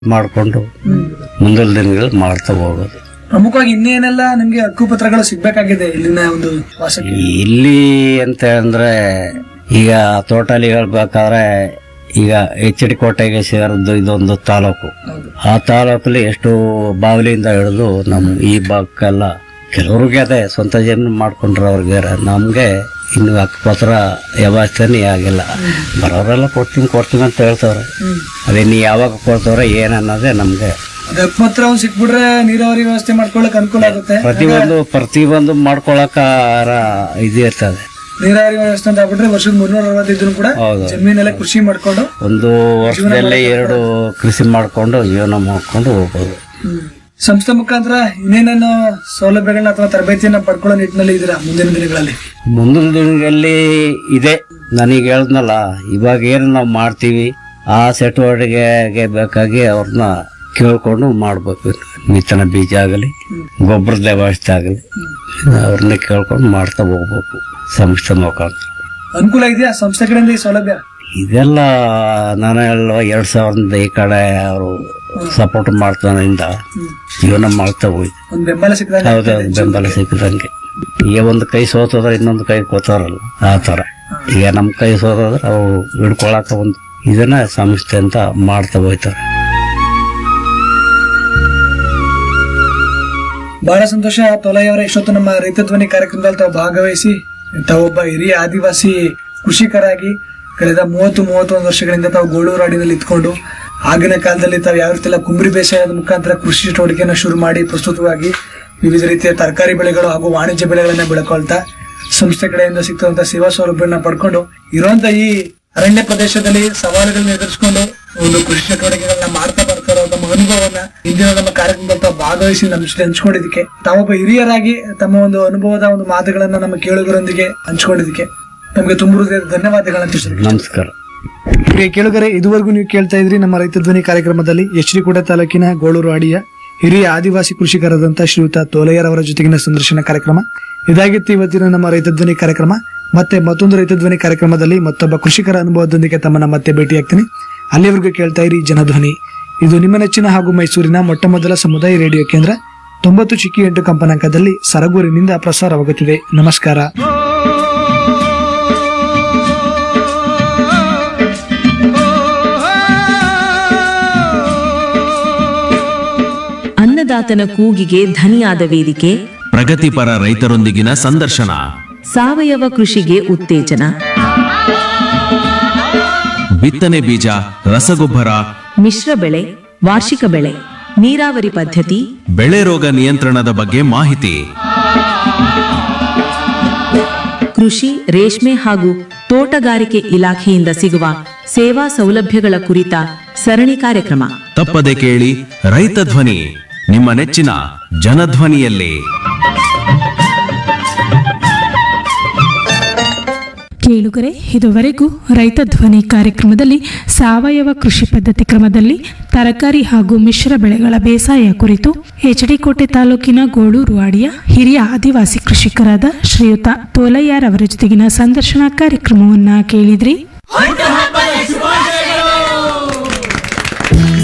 ಮಾಡಿಕೊಂಡು ಮುಂದಿನ ದಿನಗಳಲ್ಲಿ ಮಾಡ್ತಾ ಹೋಗೋದು ಪ್ರಮುಖವಾಗಿ ಇನ್ನೇನೆಲ್ಲ ನಿಮ್ಗೆ ಹಕ್ಕುಪತ್ರಗಳು ಸಿಗ್ಬೇಕಾಗಿದೆ ಇಲ್ಲಿನ ಒಂದು ವಾಸಕ್ಕೆ ಇಲ್ಲಿ ಅಂತ ಅಂದ್ರೆ ಈಗ ಟೋಟಲಿ ಹೇಳ್ಬೇಕಾದ್ರೆ ಈಗ ಎಚ್ ಡಿ ಕೋಟೆಗೆ ಸೇರಿದ್ದು ಇದೊಂದು ತಾಲೂಕು ಹೌದು ಆ ತಾಲೂಕಲ್ಲಿ ಎಷ್ಟು ಬಾವಲಿಯಿಂದ ಹಿಡಿದು ನಮ್ಮ ಈ ಭಾಗಕ್ಕೆಲ್ಲ ಕೆಲವ್ರಿಗೆ ಅದೇ ಸ್ವಂತ ಜಮೀನು ಮಾಡ್ಕೊಂಡ್ರೆ ಅವ್ರಿಗೆ ನಮ್ಗೆ ಇನ್ನು ಹಕ್ಕುಪತ್ರ ವ್ಯವಸ್ಥೆನೇ ಆಗಿಲ್ಲ ಬರೋರೆಲ್ಲ ಕೊಡ್ತೀನಿ ಕೊಡ್ತೀನಿ ಅಂತ ಹೇಳ್ತವ್ರೆ ಹ್ಮ್ ಅದೇ ನೀ ಯಾವಾಗ ಕೊಡ್ತವ್ರೆ ಏನನ್ನೋದೇ ನಮ್ಗೆ ಅದ್ ಹಕ್ಕುಪತ್ರ ಒಂದ್ ಸಿಕ್ಬಿಟ್ರೆ ನೀರಾವರಿ ವ್ಯವಸ್ಥೆ ಮಾಡ್ಕೊಳಕ್ ಅನುಕೂಲ ಆಗುತ್ತೆ ಪ್ರತಿಯೊಂದು ಪ್ರತಿಯೊಂದು ಮಾಡ್ಕೊಳಕ ಇದು ಇರ್ತದೆ ನೀರಾವರಿ ವ್ಯವಸ್ಥೆ ಅಂತ ಆಗ್ಬಿಟ್ರೆ ವರ್ಷದ ಮುನ್ನೂರ ಅರವತ್ತಿದ್ರು ಕೂಡ ಹೌದು ಜಮೀನೆಲ್ಲ ಕೃಷಿ ಮಾಡ್ಕೊಂಡು ಒಂದು ವರ್ಷದಲ್ಲಿ ಎರಡು ಕೃಷಿ ಮಾಡ್ಕೊಂಡು ಜೀವನ ಮಾಡ್ಕೊಂಡು ಹೋಗ್ಬೋದು ಹ್ಮ್. ಸಂಸ್ಥೆ ಮುಖಾಂತರ ಇನ್ನೇನೇನು ಸೌಲಭ್ಯಗಳನ್ನ ಅಥವಾ ತರಬೇತಿಯನ್ನ ಪಡ್ಕೊಳ್ಳೋ ನಿಟ್ಟಿನಲ್ಲಿ ಇದೀರಾ ಮುಂದಿನ ದಿನಗಳಲ್ಲಿ ಮುಂದಿನ ದಿನಗಳಲ್ಲಿ ಇದೆ ನನಗೆ ಹೇಳ್ದ್ನಲ್ಲ ಇವಾಗ ಏನು ನಾವು ಮಾಡ್ತೀವಿ ಆ ಚಟುವಟಿಕೆಗೆ ಬೇಕಾಗಿ ಅವ್ರನ್ನ ಕೇಳ್ಕೊಂಡು ಮಾಡ್ಬೇಕು ವಿತ್ತನ ಬೀಜ ಆಗಲಿ ಗೊಬ್ಬರದ ವ್ಯವಸ್ಥೆ ಆಗಲಿ ಅವ್ರನ್ನ ಕೇಳ್ಕೊಂಡು ಮಾಡ್ತಾ ಹೋಗ್ಬೇಕು ಸಂಸ್ಥೆ ಮುಖಾಂತರ ಅನುಕೂಲ ಇದೆಯಾ ಸಂಸ್ಥೆ ಕಡೆಯಿಂದ ಈ ಸೌಲಭ್ಯ ಇದೆಲ್ಲ ನಾನು ಹೇಳುವ ಎರಡ್ ಸಾವಿರದ ಈ ಕಡೆ ಅವರು ಸಪೋರ್ಟ್ ಮಾಡ್ತಾನಿಂದ ಹ್ಮ್. ಜೀವನ ಮಾಡ್ತಾ ಹೋಯ್ತು ಒಂದ್ ಬೆಂಬಲ ಸಿಕ್ಕಿದಾಗ ಹೌದೌದು ಬೆಂಬಲ ಸಿಕ್ಕಿದಂಗೆ ಈಗ ಒಂದು ಕೈ ಸೋತದ್ರೆ ಇನ್ನೊಂದು ಕೈ ಕೂತಾರಲ್ಲ ಆ ತರ ಈಗ ನಮ್ಮ ಕೈ ಸೋತದ್ರೆ ಅವು ಹಿಡ್ಕೊಳಕ ಒಂದು ಇದನ್ನ ಸಂಸ್ಥೆ ಅಂತ ಮಾಡ್ತಾ ಹೋಯ್ತಾರೆ ಬಹಳ ಸಂತೋಷ ತೊಲೈ ಅವರ ಇಷ್ಟೊತ್ತು ನಮ್ಮ ರೈತ ಧ್ವನಿ ಕಾರ್ಯಕ್ರಮದಲ್ಲಿ ತಾವು ಭಾಗವಹಿಸಿ ತಾವೊಬ್ಬ ಹಿರಿಯ ಆದಿವಾಸಿ ಕೃಷಿಕರಾಗಿ ಕಳೆದ ಮೂವತ್ತು ಮೂವತ್ತೊಂದು ವರ್ಷಗಳಿಂದ ತಾವು ಗೋಳೂರಾಡಿನಲ್ಲಿ ಇದ್ಕೊಂಡು ಆಗಿನ ಕಾಲದಲ್ಲಿ ತಾವು ಯಾವ ರೀತಿ ಎಲ್ಲ ಕುಂಬರಿ ಬೇಸಾಯದ ಮುಖಾಂತರ ಕೃಷಿ ಚಟುವಟಿಕೆಯನ್ನು ಶುರು ಮಾಡಿ ಪ್ರಸ್ತುತವಾಗಿ ವಿವಿಧ ರೀತಿಯ ತರಕಾರಿ ಬೆಳೆಗಳು ಹಾಗೂ ವಾಣಿಜ್ಯ ಬೆಳೆಗಳನ್ನ ಬೆಳ್ಕೊಳ್ತಾ ಸಂಸ್ಥೆ ಕಡೆಯಿಂದ ಸಿಗ್ತಂತ ಸೇವಾ ಸೌಲಭ್ಯಗಳನ್ನ ಪಡ್ಕೊಂಡು ಇರುವಂತ ಈ ಅರಣ್ಯ ಪ್ರದೇಶದಲ್ಲಿ ಸವಾಲುಗಳನ್ನ ಎದುರಿಸಿಕೊಂಡು ಒಂದು ಕೃಷಿ ಚಟುವಟಿಕೆಗಳನ್ನ ಮಾಡ್ತಾ ಬರ್ತಾರೋ ತಮ್ಮ ಅನುಭವವನ್ನ ಇಂದಿನ ನಮ್ಮ ಕಾರ್ಯಕ್ರಮದಲ್ಲಿ ತಾವು ಭಾಗವಹಿಸಿ ನಮ್ಮ ಜೊತೆ ಹಂಚ್ಕೊಂಡಿದ್ದಕ್ಕೆ ತಾವೊಬ್ಬ ಹಿರಿಯರಾಗಿ ತಮ್ಮ ಒಂದು ಅನುಭವದ ಒಂದು ಮಾತುಗಳನ್ನ ನಮ್ಮ ಕೇಳುಗರೊಂದಿಗೆ ಹಂಚ್ಕೊಂಡಿದ್ದಕ್ಕೆ ನಮಗೆ ತುಂಬ ಹೃದಯದ ಧನ್ಯವಾದಗಳನ್ನ ತಿಳಿಸಿದ್ರಿ ನಮಸ್ಕಾರ ಪ್ರಿಯ ಕೇಳುಗರೆ ಇದುವರೆಗೂ ನೀವು ಕೇಳ್ತಾ ಇದ್ರಿ ನಮ್ಮ ರೈತ ಧ್ವನಿ ಕಾರ್ಯಕ್ರಮದಲ್ಲಿ ಎಚ್ ಡಿ ತಾಲೂಕಿನ ಗೋಳೂರು ಅಡಿಯ ಹಿರಿಯ ಆದಿವಾಸಿ ಕೃಷಿಕರಾದಂತಹ ಶ್ರೀಯುತ ತೋಲಯ್ಯರ್ ಅವರ ಜೊತೆಗಿನ ಸಂದರ್ಶನ ಕಾರ್ಯಕ್ರಮ ಇದಾಗಿತ್ತು ಇವತ್ತಿನ ನಮ್ಮ ರೈತ ಧ್ವನಿ ಕಾರ್ಯಕ್ರಮ ಮತ್ತೆ ಮತ್ತೊಂದು ರೈತ ಧ್ವನಿ ಕಾರ್ಯಕ್ರಮದಲ್ಲಿ ಮತ್ತೊಬ್ಬ ಕೃಷಿಕರ ಅನುಭವದೊಂದಿಗೆ ತಮ್ಮನ್ನ ಮತ್ತೆ ಭೇಟಿಯಾಗ್ತೀನಿ ಅಲ್ಲಿವರೆಗೂ ಕೇಳ್ತಾ ಇರಿ ಜನಧ್ವನಿ ಇದು ನಿಮ್ಮ ನೆಚ್ಚಿನ ಹಾಗೂ ಮೈಸೂರಿನ ಮೊಟ್ಟ ಮೊದಲ ಸಮುದಾಯ ರೇಡಿಯೋ ಕೇಂದ್ರ ತೊಂಬತ್ತು ಚಿಕ್ಕಿ ಎಂಟು ಕಂಪನಾಂಕದಲ್ಲಿ ಸರಗೂರಿನಿಂದ ಪ್ರಸಾರವಾಗುತ್ತಿದೆ ನಮಸ್ಕಾರ ಅನ್ನದಾತನ ಕೂಗಿಗೆ ಧನಿಯಾದ ವೇದಿಕೆ ಪ್ರಗತಿಪರ ರೈತರೊಂದಿಗಿನ ಸಂದರ್ಶನ ಸಾವಯವ ಕೃಷಿಗೆ ಉತ್ತೇಜನ ಬಿತ್ತನೆ ಬೀಜ ರಸಗೊಬ್ಬರ ಮಿಶ್ರ ಬೆಳೆ ವಾರ್ಷಿಕ ಬೆಳೆ ನೀರಾವರಿ ಪದ್ಧತಿ ಬೆಳೆ ರೋಗ ನಿಯಂತ್ರಣದ ಬಗ್ಗೆ ಮಾಹಿತಿ ಕೃಷಿ ರೇಷ್ಮೆ ಹಾಗೂ ತೋಟಗಾರಿಕೆ ಇಲಾಖೆಯಿಂದ ಸಿಗುವ ಸೇವಾ ಸೌಲಭ್ಯಗಳ ಕುರಿತ ಸರಣಿ ಕಾರ್ಯಕ್ರಮ ತಪ್ಪದೆ ಕೇಳಿ ರೈತ ಧ್ವನಿ ನಿಮ್ಮ ನೆಚ್ಚಿನ ಜನಧ್ವನಿಯಲ್ಲಿ ಕೇಳುಗರೆ ಇದುವರೆಗೂ ರೈತ ಧ್ವನಿ ಕಾರ್ಯಕ್ರಮದಲ್ಲಿ ಸಾವಯವ ಕೃಷಿ ಪದ್ಧತಿ ಕ್ರಮದಲ್ಲಿ ತರಕಾರಿ ಹಾಗೂ ಮಿಶ್ರ ಬೆಳೆಗಳ ಬೇಸಾಯ ಕುರಿತು ಎಚ್ಡಿಕೋಟೆ ತಾಲೂಕಿನ ಗೋಳೂರು ವಾಡಿಯ ಹಿರಿಯ ಆದಿವಾಸಿ ಕೃಷಿಕರಾದ ಶ್ರೀಯುತ ತೋಲಯ್ಯಾರ್ ಅವರ ಜೊತೆಗಿನ ಸಂದರ್ಶನ ಕಾರ್ಯಕ್ರಮವನ್ನ ಕೇಳಿದ್ರಿ